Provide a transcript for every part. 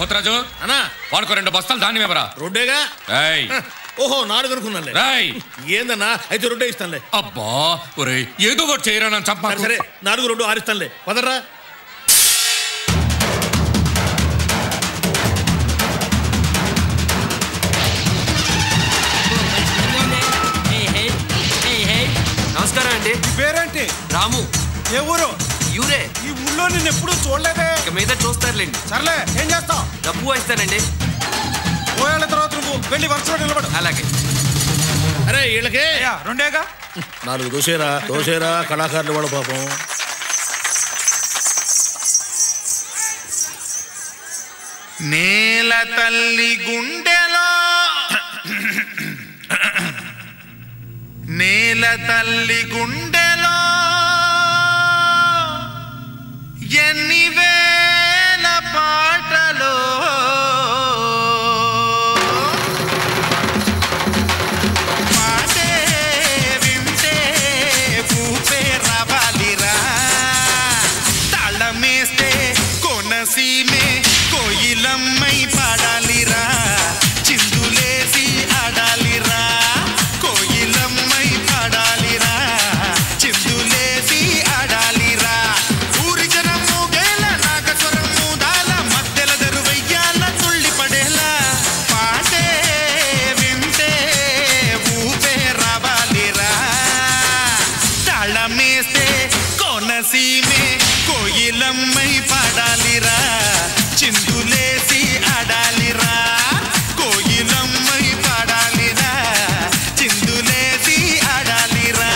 పోతరాజు అన్నా వాడుకో రెండు బస్తాలు ధాన్యం ఇవ్వరా రొడ్డేగా ఏయ్ ఓహో నాలుగు అనుకున్నానులే రాయ్ ఏందన్నా అయితే రొడ్డే ఇస్తానులే అబ్బా ఒరేయ్ ఏదో ఒకటి చేయరా నన్ను సరే చంపాకు సరే నాలుగు రొడ్డు ఆరిస్తానులే పదర్రా నమస్కారం అండి పేరేంటి రాము ఏ ఊరు యూరే ఈ ఊళ్ళో నేను ఎప్పుడు చూడలేదే ఇక మీద చూస్తారులేండి సర్లే ఏం చేస్తావు డబ్బు వాయిస్తానండి పోయేళ్ళ తర్వాత నువ్వు వెళ్ళి వరుసలో నిలబడు అలాగే అరే వీళ్ళకే అయ్యా రెండేగా నాలుగు దోసేరా దోసేరా కళాకారులు వాళ్ళ పాపం నేల తల్లి గుండెలో నేల తల్లి గుండెలో ఎన్ని వేల పాటలో పాటే వింటే పూపే రావాలిరా తాళమేస్తే కొనసీమే కోయిలమ్మై పాడాలిరా చిందులేసి ఆడాలిరా కోయిలమ్మై పాడాలిరా చిందులేసి ఆడాలిరా ఊరి జనం మూగేల నాగస్వరం మూదాల మధ్యల దరువయ్యాల తుళ్ళి పడేలా పాటే వింటే ఊపే రావాలిరా తాళమేస్తే కోనసీమే కోయిలమ్మై పాడాలిరా చిందులేసి ఆడాలిరా కోయిలమ్మై పాడాలిరా చిందులేసి ఆడాలిరా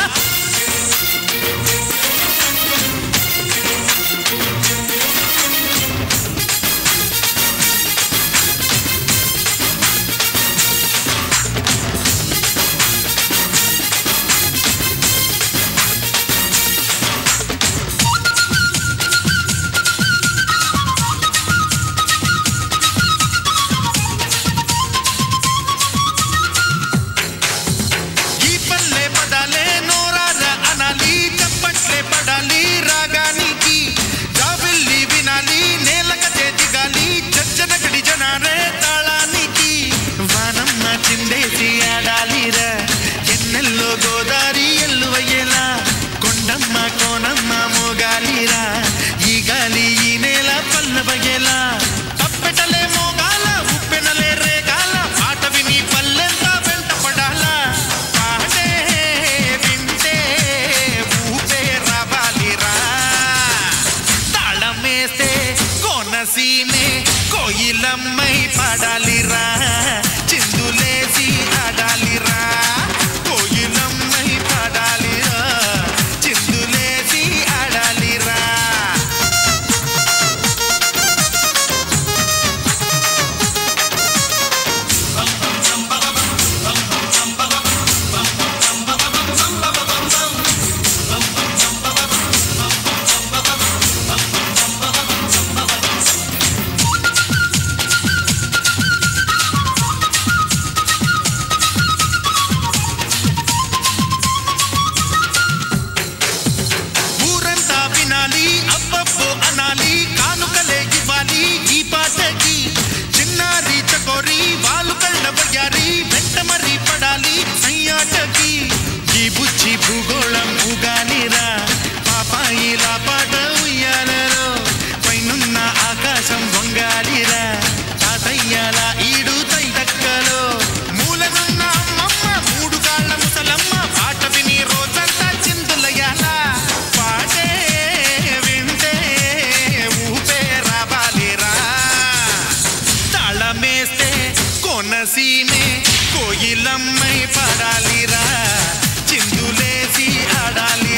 ఈ పల్లె పదాలే నోరార అనాలి చప్పట్లే పడాలి రాగానికి జాబిల్లి వినాలి నేలకతే దిగాలి చచ్చనగడి జనారే తాళానికి వానమ్మ చిందేసి ఆడాలిరా ఎన్నెల్లో గోదారి ఎల్లువయ్యేలా కొండమ్మ కోనమ్మ మోగాలిరా ఈ గాలి ఈ నేల పల్లవయ్యేలా తప్పెటలే మోగాల ఉప్పెనలే రేగాల పాట విని పల్లెంతా వెంట పడాలా పాడే వింటే ఊపే రావాలిరా తాళమేస్తే కోనసీమే కోయిలమ్మై పాడాలిరా చిందులేసి ఆడాలిరా కోయిలమ్మై పాడాలిరా చిందులేసి ఆడాలిరా ఊరంతా వినాలి అబ్బబ్బో అనాలి కానుకలే ఇవ్వాలి ఈ పాటకి చిన్నారి చకోరి వాళ్ళు కళ్ళ వయ్యారి వెంట మరి పడాలి సయ్యాటకి ఈ బుచ్చి భూగోళం ఊగాలిరా పాపాయిలా పాట ఉయ్యాలలో పైనున్న ఆకాశం వంగాలిరా తాతయ్యాల ఈడు తైదక్కలో మూలనున్న అమ్మమ్మ మూడు కాళ్ళ ముసలమ్మ పాట విని రోజంతా చిందులయ్యాల పాటే వింటే ఊపే రావాలిరా తాళమేస్తే కోనసీమే కోయిలమ్మై పాడాలిరా చిందులేసి ఆడాలి